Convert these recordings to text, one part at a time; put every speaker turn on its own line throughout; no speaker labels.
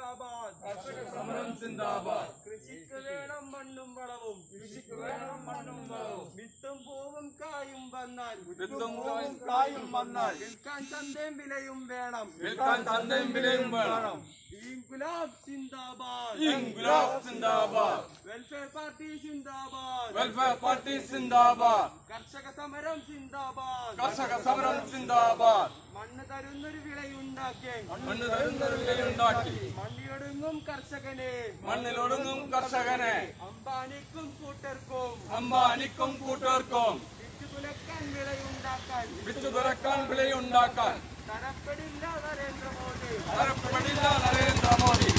സിന്ദാബാദ്
സമരം സിന്ദാബാദ്
കൃഷിക്ക് വേണം മണ്ണും വളവും
കൃഷിക്ക് വേണം മണ്ണും വളവും
വിത്തും പൂവും കായും വന്നാൽ
വിത്തും പൂവും കായും വന്നാൽ
വിൽക്കാൻ ചന്തയും വിലയും വേണം
വിൽക്കാൻ ചന്തയും വിലയും വേണം
ഇൻകുലാബ് സിന്ദാബാദ്
ഇൻകുലാബ് സിന്ദാബാദ്
വെൽഫെയർ പാർട്ടി സിന്ദാബാദ്
വെൽഫെയർ പാർട്ടി സിന്ദാബാദ്
കർഷക സമരം സിന്ദാബാദ്
കർഷക സമരം സിന്ദാബാദ്
മണ്ണ് തരുന്നൊരു വിളയുണ്ടാക്കി
മണ്ണ് തരുന്നൊരു വിലയുണ്ടാക്കി
മണ്ണിയൊടുങ്ങും കർഷകനെ
മണ്ണിലൊടുങ്ങും കർഷകനെ
അംബാനിക്കും കൂട്ടർക്കും
അമ്പാനിക്കും കൂട്ടുകാർക്കും
വിറ്റുകുലക്കാൻ വിളയുണ്ടാക്കാൻ
വിത്ത് തുറക്കാൻ വിലയുണ്ടാക്കാൻ
തരപ്പെടില്ല നരേന്ദ്രമോദി
തരപ്പെടില്ല നരേന്ദ്രമോദി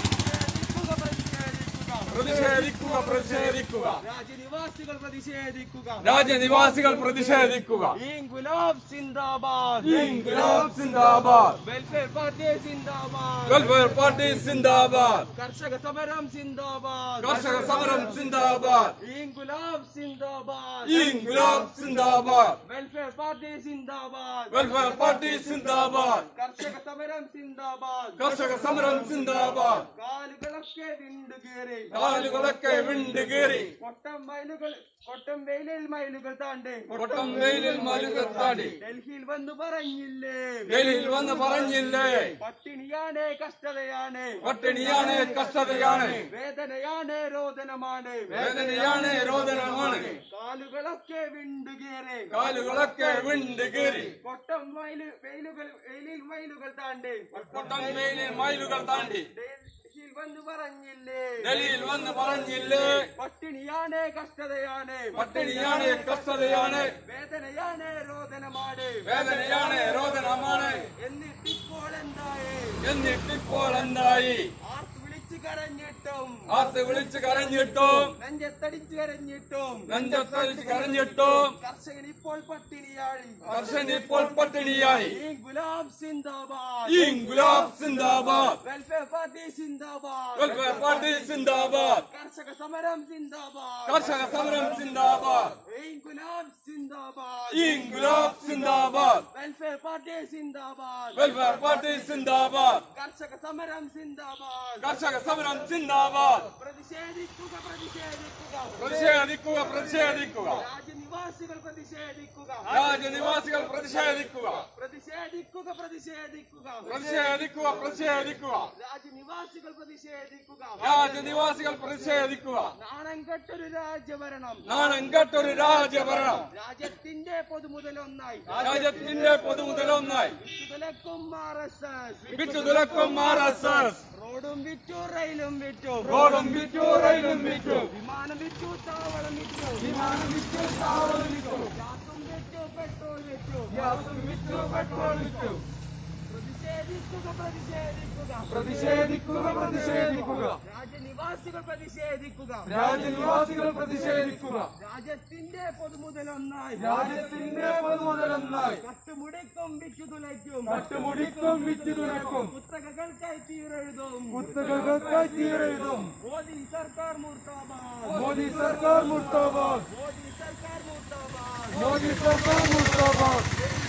പ്രതിഷേധിക്കുക പ്രതിഷേധിക്കുക
പ്രതിഷേധിക്കുക പ്രതിഷേധിക്കുക
രാജ്യനിവാസികൾ പ്രതിഷേധിക്കുക
രാജ്യനിവാസികൾ പ്രതിഷേധിക്കുക
ഇൻകുലാബ് സിന്ദാബാദ്
ഇൻകുലാബ് സിന്ദാബാദ്
വെൽഫെയർ പാർട്ടി സിന്ദാബാദ്
വെൽഫെയർ പാർട്ടി സിന്ദാബാദ്
കർഷക സമരം സിന്ദാബാദ്
കർഷക സമരം സിന്ദാബാദ്
ഇൻകുലാബ് സിന്ദാബാദ്
ഇൻകുലാബ് സിന്ദാബാദ്
വെൽഫെയർ പാർട്ടി സിന്ദാബാദ്
വെൽഫെയർ പാർട്ടി സിന്ദാബാദ്
കർഷക സമരം സിന്ദാബാദ്
കർഷക സമരം സിന്ദാബാദ്
കാലുകളൊക്കെ വിണ്ടുകേറി
കാലുകളൊക്കെ വിണ്ട് കീറി
കൊട്ടം മൈലുകൾ കൊട്ടം വെയിലിൽ മൈലുകൾ താണ്ടി
കൊട്ടം വെയിലിൽ മലുകൾ താടി
ഡൽഹിയിൽ വന്നു പറഞ്ഞില്ലേ
ഡൽഹിയിൽ വന്ന് പറഞ്ഞില്ലേ
പട്ടിണിയാണ് കഷ്ടതയാണ്
പട്ടിണിയാണ് കഷ്ടതയാണ്
വേദനയാണ് രോദനമാണ്
വേദനയാണ് രോദനമാണ്
കാലുകളൊക്കെ വിണ്ടുകേറി
കാലുകളൊക്കെ വിണ്ട് കീറി
കൊട്ടം മൈല് വെയിലുകൾ വെയിലിൽ മൈലുകൾ താണ്ടി
കൊട്ടം വെയിലിൽ മയിലുകൾ താണ്ടി
ഡൽഹിയിൽ വന്നു പറഞ്ഞില്ലേ
ഡൽഹിയിൽ വന്ന് പറഞ്ഞില്ലേ
പട്ടിണിയാണ് കഷ്ടതയാണ്
പട്ടിണിയാണ് കഷ്ടതയാണ്
വേദനയാണ് രോദനമാണ്
വേദനയാണ് രോദനമാണ്
എന്നിട്ടിപ്പോൾ എന്തായേ
എന്നിട്ടിപ്പോൾ എന്തായി
ആർത്ത് വിളിച്ചു കരഞ്ഞിട്ടും
ആത്ത് വിളിച്ച് കരഞ്ഞിട്ടും
നെഞ്ചത്തടിച്ചു കരഞ്ഞിട്ടും
നെഞ്ചത്തടിച്ച് കരഞ്ഞിട്ടും
കർഷകൻ ഇപ്പോൾ പട്ടിണിയായി
കർഷകൻ ഇപ്പോൾ പട്ടിണിയായി
ഈ ഗുലാബ് സിന്ദാബാദ്
ഇൻകുലാബ് സിന്ദാബാദ്
വെൽഫെയർ പാർട്ടി സിന്ദാബാദ്
വെൽഫെയർ പാർട്ടി സിന്ദാബാദ്
കർഷക സമരം സിന്ദാബാദ്
കർഷക സമരം സിന്ദാബാദ്
ഈ ഗുലാബ് സിന്ദാബാദ്
ഇൻകുലാബ് സിന്ദാബാദ്
വെൽഫെയർ പാർട്ടി സിന്ദാബാദ്
വെൽഫെയർ പാർട്ടി സിന്ദാബാദ്
കർഷക സമരം സിന്ദാബാദ്
കർഷക സമരം സിന്ദാബാദ്
പ്രതിഷേധിക്കുക പ്രതിഷേധിക്കുക
പ്രതിഷേധിക്കുക പ്രതിഷേധിക്കുക
രാജ്യനിവാസികൾ പ്രതിഷേധിക്കുക
രാജ്യനിവാസികൾ പ്രതിഷേധിക്കുക
പ്രതിഷേധിക്കുക പ്രതിഷേധിക്കുക
പ്രതിഷേധിക്കുക പ്രതിഷേധിക്കുക
രാജ്യനിവാസികൾ പ്രതിഷേധിക്കുക
രാജ്യനിവാസികൾ പ്രതിഷേധിക്കുക
നാണം കെട്ടൊരു രാജ്യഭരണം
നാണം കെട്ടൊരു രാജ്യഭരണം
രാജ്യത്തിന്റെ പൊതുമുതലൊന്നായി
രാജ്യത്തിന്റെ പൊതുമുതലൊന്നായി
വിലക്കും ആർ എസ് എസ്
വിറ്റു തുലക്കും ആർ എസ് എസ്
റോഡും വിറ്റു റെയിലും വിറ്റു
റോഡും വിറ്റു റെയിലും വിറ്റു
വിമാനം വിറ്റു താവളം വിറ്റു
വിമാനം വിറ്റു താവളം വിറ്റു
ഗ്യാസും വിറ്റു പെട്രോൾ വിറ്റു
ഗ്യാസും വിറ്റു പെട്രോൾ വിറ്റു
പ്രതിഷേധിക്കുക പ്രതിഷേധിക്കുക
പ്രതിഷേധിക്കുക പ്രതിഷേധിക്കുക
രാജ്യനിവാസികൾ പ്രതിഷേധിക്കുക
രാജ്യനിവാസികൾ പ്രതിഷേധിക്കുക
രാജ്യത്തിന്റെ പൊതുമുതലൊന്നായി
രാജ്യത്തിന്റെ പൊതുമുതലൊന്നായി
കട്ടുമുടിക്കും വിറ്റു തുലയ്ക്കും
കട്ടുമുടിക്കും വിറ്റു തുലക്കും
പുസ്തകങ്ങൾക്കായി തീരെഴുതും
കുത്തകൾക്കായി തീരെഴുതും
മോദി സർക്കാർ മുർത്താബാദ്
മോദി സർക്കാർ മുർത്താബാദ്
മോദി സർക്കാർ മുർത്താബാദ്
മോദി സർക്കാർ മുർത്താബാദ്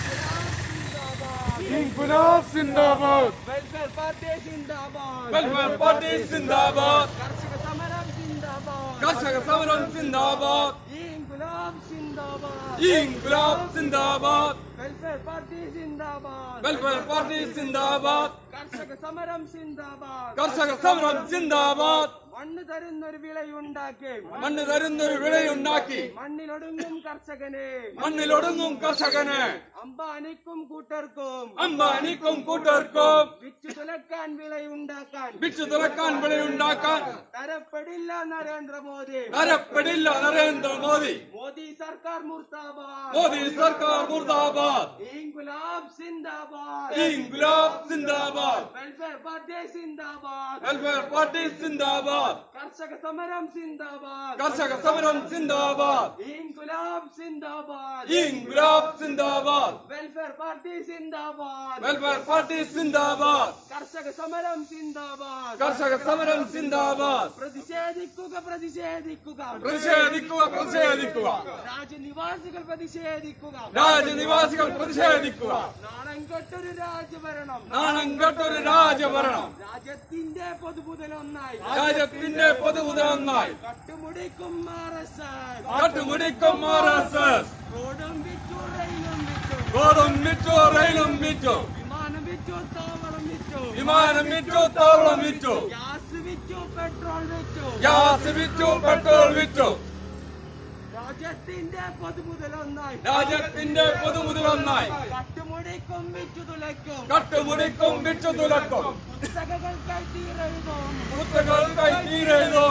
ഇൻകുലാബ് സിന്ദാബാദ്
വെൽഫെയർ പാർട്ടി സിന്ദാബാദ്
വെൽഫെയർ പാർട്ടി സിന്ദാബാദ്
കർഷക സമരം സിന്ദാബാദ്
കർഷക സമരം സിന്ദാബാദ്
ഇൻകുലാബ് സിന്ദാബാദ്
ഇൻകുലാബ് സിന്ദാബാദ്
വെൽഫെയർ പാർട്ടി സിന്ദാബാദ്
വെൽഫെയർ പാർട്ടി സിന്ദാബാദ്
കർഷക സമരം സിന്ദാബാദ്
കർഷക സമരം സിന്ദാബാദ്
മണ്ണ് തരുന്നൊരു വിളയുണ്ടാക്കി
മണ്ണ് തരുന്നൊരു വിളയുണ്ടാക്കി
മണ്ണിലൊടുങ്ങും കർഷകനെ
മണ്ണിലൊടുങ്ങും കർഷകന്
അംബാനിക്കും കൂട്ടർക്കും
അമ്പാനിക്കും കൂട്ടർക്കും
വിച്ചു തുലക്കാൻ വിളയുണ്ടാക്കാൻ
വിറ്റു തുറക്കാൻ വിളയുണ്ടാക്കാൻ
തരപ്പെടില്ല നരേന്ദ്രമോദി
തരപ്പെടില്ല നരേന്ദ്രമോദി
മോദി സർക്കാർ മുർത്താബാദ്
മോദി സർക്കാർ മുർദാബാദ്
ഇൻകുലാബ് സിന്ദാബാദ്
ഇൻകുലാബ് സിന്ദാബാദ്
വെൽഫെയർ പാർട്ടി സിന്ദാബാദ്
വെൽഫെയർ പാർട്ടി സിന്ദാബാദ്
കർഷക സമരം സിന്ദാബാദ്
കർഷക സമരം സിന്ദാബാദ്
ഇൻകുലാബ് സിന്ദാബാദ്
ഇൻകുലാബ് സിന്ദാബാദ്
വെൽഫെയർ പാർട്ടി സിന്ദാബാദ്
വെൽഫെയർ പാർട്ടി സിന്ദാബാദ്
കർഷക സമരം സിന്ദാബാദ്
കർഷക സമരം സിന്ദാബാദ്
പ്രതിഷേധിക്കുക പ്രതിഷേധിക്കുക
പ്രതിഷേധിക്കുക പ്രതിഷേധിക്കുക
രാജ്യനിവാസികൾ പ്രതിഷേധിക്കുക
രാജ്യനിവാസികൾ പ്രതിഷേധിക്കുക
നാണം കെട്ടൊരു രാജ്യഭരണം
നാണം കെട്ടൊരു രാജഭരണം
രാജ്യത്തിന്റെ പൊതുമുതലൊന്നായി
രാജ്യത്തിന്റെ പൊതുമുതലൊന്നായി
കട്ടുമുടിക്കും ആർ എസ് എസ്
കട്ടുമുടിക്കും ആർ എസ് എസ്
റോഡും വിറ്റു റെയിലും വിറ്റു
റോഡും വിറ്റു റെയിലും വിറ്റു
വിമാനം വിറ്റു താവളം വിറ്റു
വിമാനം വിറ്റു താവളം വിറ്റു
ഗ്യാസ് വിറ്റു പെട്രോൾ വിറ്റു
ഗ്യാസ് വിറ്റു പെട്രോൾ വിറ്റു
രാജ്യത്തിന്റെ പൊതുമുതലൊന്നായി
രാജ്യത്തിന്റെ പൊതുമുതലൊന്നായി
കട്ടുമുടിക്കും വിറ്റു തുലയ്ക്കും
കട്ടുമുടിക്കും വിറ്റു തുലക്കും
പുസ്തകങ്ങൾ കൈത്തീരെഴുതും
കുത്തകൾ കൈത്തീരെഴുതോ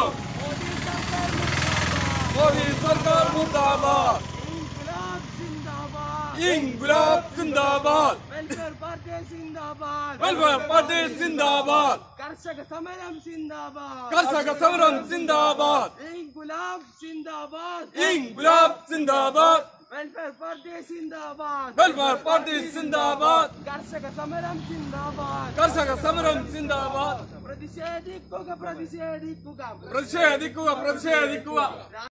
മോദി സർക്കാർ മുർദാബാദ്.
മോദി സർക്കാർ മുർദാബാദ്
ഇൻകുലാബ്
ഇൻകുലാബ്
സിന്ദാബാദ്
സിന്ദാബാദ്
വെൽഫെയർ പാർട്ടി സിന്ദാബാദ്
വെൽഫെയർ പാർട്ടി സിന്ദാബാദ്
കർഷക സമരം സിന്ദാബാദ്
കർഷക സമരം സിന്ദാബാദ്
ഇൻകുലാബ് സിന്ദാബാദ്
ഇൻകുലാബ് സിന്ദാബാദ്
വെൽഫെയർ പാർട്ടി സിന്ദാബാദ്
വെൽഫെയർ പാർട്ടി സിന്ദാബാദ്
കർഷക സമരം സിന്ദാബാദ്
കർഷക സമരം സിന്ദാബാദ്
പ്രതിഷേധിക്കുക പ്രതിഷേധിക്കുക
പ്രതിഷേധിക്കുക പ്രതിഷേധിക്കുക